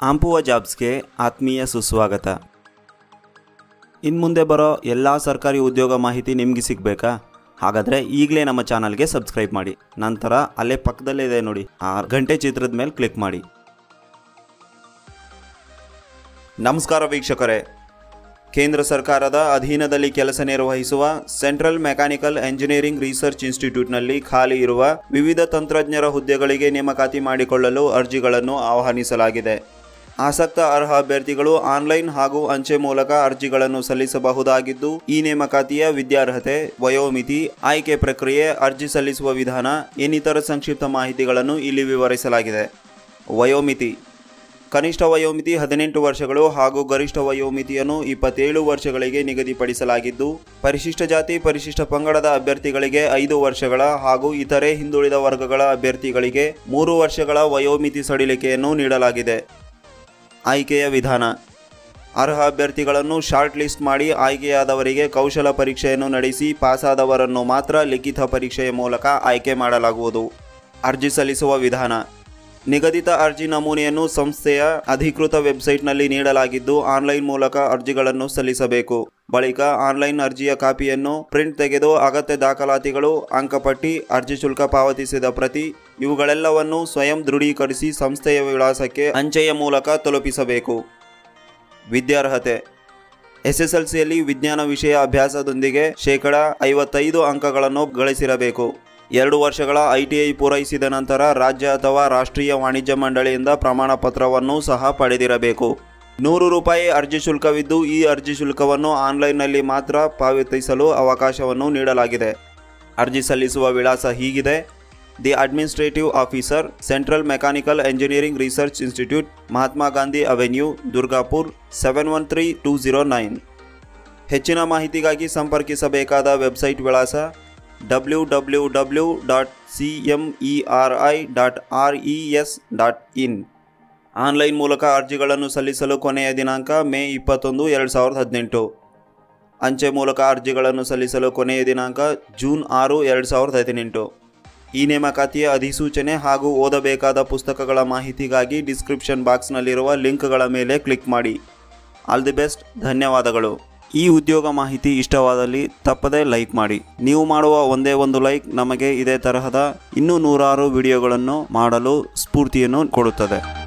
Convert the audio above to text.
ಆಂಪುವ ಜಾಬ್ಸ್ಗೆ ಆತ್ಮೀಯ ಸುಸ್ವಾಗತ ಇನ್ನು ಮುಂದೆ ಬರೋ ಎಲ್ಲ ಸರ್ಕಾರಿ ಉದ್ಯೋಗ ಮಾಹಿತಿ ನಿಮಗೆ ಸಿಗಬೇಕಾ ಹಾಗಾದರೆ ಈಗಲೇ ನಮ್ಮ ಚಾನಲ್ಗೆ ಸಬ್ಸ್ಕ್ರೈಬ್ ಮಾಡಿ ನಂತರ ಅಲ್ಲೇ ಪಕ್ಕದಲ್ಲೇ ಇದೆ ನೋಡಿ ಆ ಗಂಟೆ ಚಿತ್ರದ ಮೇಲೆ ಕ್ಲಿಕ್ ಮಾಡಿ ನಮಸ್ಕಾರ ವೀಕ್ಷಕರೇ ಕೇಂದ್ರ ಸರ್ಕಾರದ ಅಧೀನದಲ್ಲಿ ಕೆಲಸ ನಿರ್ವಹಿಸುವ ಸೆಂಟ್ರಲ್ ಮೆಕ್ಯಾನಿಕಲ್ ಎಂಜಿನಿಯರಿಂಗ್ ರಿಸರ್ಚ್ ಇನ್ಸ್ಟಿಟ್ಯೂಟ್ನಲ್ಲಿ ಖಾಲಿ ಇರುವ ವಿವಿಧ ತಂತ್ರಜ್ಞರ ಹುದ್ದೆಗಳಿಗೆ ನೇಮಕಾತಿ ಮಾಡಿಕೊಳ್ಳಲು ಅರ್ಜಿಗಳನ್ನು ಆಹ್ವಾನಿಸಲಾಗಿದೆ ಆಸಕ್ತ ಅರ್ಹ ಅಭ್ಯರ್ಥಿಗಳು ಆನ್ಲೈನ್ ಹಾಗೂ ಅಂಚೆ ಮೂಲಕ ಅರ್ಜಿಗಳನ್ನು ಸಲ್ಲಿಸಬಹುದಾಗಿದ್ದು ಈ ನೇಮಕಾತಿಯ ವಿದ್ಯಾರ್ಹತೆ ವಯೋಮಿತಿ ಆಯ್ಕೆ ಪ್ರಕ್ರಿಯೆ ಅರ್ಜಿ ಸಲ್ಲಿಸುವ ವಿಧಾನ ಇನ್ನಿತರ ಸಂಕ್ಷಿಪ್ತ ಮಾಹಿತಿಗಳನ್ನು ಇಲ್ಲಿ ವಿವರಿಸಲಾಗಿದೆ ವಯೋಮಿತಿ ಕನಿಷ್ಠ ವಯೋಮಿತಿ ಹದಿನೆಂಟು ವರ್ಷಗಳು ಹಾಗೂ ಗರಿಷ್ಠ ವಯೋಮಿತಿಯನ್ನು ಇಪ್ಪತ್ತೇಳು ವರ್ಷಗಳಿಗೆ ನಿಗದಿಪಡಿಸಲಾಗಿದ್ದು ಪರಿಶಿಷ್ಟ ಜಾತಿ ಪರಿಶಿಷ್ಟ ಪಂಗಡದ ಅಭ್ಯರ್ಥಿಗಳಿಗೆ ಐದು ವರ್ಷಗಳ ಹಾಗೂ ಇತರೆ ಹಿಂದುಳಿದ ವರ್ಗಗಳ ಅಭ್ಯರ್ಥಿಗಳಿಗೆ ಮೂರು ವರ್ಷಗಳ ವಯೋಮಿತಿ ಸಡಿಲಿಕೆಯನ್ನು ನೀಡಲಾಗಿದೆ ಆಯ್ಕೆಯ ವಿಧಾನ ಅರ್ಹ ಅಭ್ಯರ್ಥಿಗಳನ್ನು ಶಾರ್ಟ್ ಲಿಸ್ಟ್ ಮಾಡಿ ಆಯ್ಕೆಯಾದವರಿಗೆ ಕೌಶಲ ಪರೀಕ್ಷೆಯನ್ನು ನಡೆಸಿ ಪಾಸಾದವರನ್ನು ಮಾತ್ರ ಲಿಖಿತ ಪರೀಕ್ಷೆಯ ಮೂಲಕ ಆಯ್ಕೆ ಮಾಡಲಾಗುವುದು ಅರ್ಜಿ ಸಲ್ಲಿಸುವ ವಿಧಾನ ನಿಗದಿತ ಅರ್ಜಿ ನಮೂನೆಯನ್ನು ಸಂಸ್ಥೆಯ ಅಧಿಕೃತ ವೆಬ್ಸೈಟ್ನಲ್ಲಿ ನೀಡಲಾಗಿದ್ದು ಆನ್ಲೈನ್ ಮೂಲಕ ಅರ್ಜಿಗಳನ್ನು ಸಲ್ಲಿಸಬೇಕು ಬಳಿಕ ಆನ್ಲೈನ್ ಅರ್ಜಿಯ ಕಾಪಿಯನ್ನು ಪ್ರಿಂಟ್ ತೆಗೆದು ಅಗತ್ಯ ದಾಖಲಾತಿಗಳು ಅಂಕಪಟ್ಟಿ ಅರ್ಜಿ ಶುಲ್ಕ ಪಾವತಿಸಿದ ಪ್ರತಿ ಇವುಗಳೆಲ್ಲವನ್ನು ಸ್ವಯಂ ದೃಢೀಕರಿಸಿ ಸಂಸ್ಥೆಯ ವಿಳಾಸಕ್ಕೆ ಅಂಚೆಯ ಮೂಲಕ ತಲುಪಿಸಬೇಕು ವಿದ್ಯಾರ್ಹತೆ ಎಸ್ಎಸ್ಎಲ್ಸಿಯಲ್ಲಿ ವಿಜ್ಞಾನ ವಿಷಯ ಅಭ್ಯಾಸದೊಂದಿಗೆ ಶೇಕಡ ಐವತ್ತೈದು ಅಂಕಗಳನ್ನು ಗಳಿಸಿರಬೇಕು ಎರಡು ವರ್ಷಗಳ ಐಟಿಐ ಪೂರೈಸಿದ ನಂತರ ರಾಜ್ಯ ಅಥವಾ ರಾಷ್ಟ್ರೀಯ ವಾಣಿಜ್ಯ ಮಂಡಳಿಯಿಂದ ಪ್ರಮಾಣ ಪತ್ರವನ್ನು ಸಹ ಪಡೆದಿರಬೇಕು ನೂರು ರೂಪಾಯಿ ಅರ್ಜಿ ಶುಲ್ಕವಿದ್ದು ಈ ಅರ್ಜಿ ಶುಲ್ಕವನ್ನು ಆನ್ಲೈನ್ನಲ್ಲಿ ಮಾತ್ರ ಪಾವತಿಸಲು ಅವಕಾಶವನ್ನು ನೀಡಲಾಗಿದೆ ಅರ್ಜಿ ಸಲ್ಲಿಸುವ ವಿಳಾಸ ಹೀಗಿದೆ the administrative officer central mechanical engineering research institute Mahatma Gandhi avenue Durgapur seven one three two zero nine ಹೆಚ್ಚಿನ ಮಾಹಿತಿಗಾಗಿ ಸಂಪರ್ಕಿಸಬೇಕಾದ ವೆಬ್ಸೈಟ್ ವಿಳಾಸ W W W dot C M E R I dot R E S dot in online ಮೂಲಕ ಅರ್ಜಿಗಳನ್ನು ಸಲ್ಲಿಸಲು ಕೊನೆಯ ದಿನಾಂಕ ಮೇ ಇಪ್ಪತ್ತೊಂದು ಎರಡು ಸಾವಿರದ ಹದಿನೆಂಟು ಅಂಚೆ ಮೂಲಕ ಅರ್ಜಿಗಳನ್ನು ಸಲ್ಲಿಸಲು ಕೊನೆಯ ದಿನಾಂಕ ಜೂನ್ ಆರು ಎರಡು ಸಾವಿರದ ಹದಿನೆಂಟು ಈ ನೇಮಕಾತಿಯ ಅಧಿಸೂಚನೆ ಹಾಗೂ ಓದಬೇಕಾದ ಪುಸ್ತಕಗಳ ಮಾಹಿತಿಗಾಗಿ ಡಿಸ್ಕ್ರಿಪ್ಷನ್ ಬಾಕ್ಸ್ನಲ್ಲಿರುವ ಲಿಂಕ್ಗಳ ಮೇಲೆ ಕ್ಲಿಕ್ ಮಾಡಿ ಆಲ್ ದಿ ಬೆಸ್ಟ್ ಧನ್ಯವಾದಗಳು ಈ ಉದ್ಯೋಗ ಮಾಹಿತಿ ಇಷ್ಟವಾದಲ್ಲಿ ತಪ್ಪದೇ ಲೈಕ್ ಮಾಡಿ ನೀವು ಮಾಡುವ ಒಂದೇ ಒಂದು ಲೈಕ್ ನಮಗೆ ಇದೇ ತರಹದ ಇನ್ನೂ ನೂರಾರು ವಿಡಿಯೋಗಳನ್ನು ಮಾಡಲು ಸ್ಫೂರ್ತಿಯನ್ನು ಕೊಡುತ್ತದೆ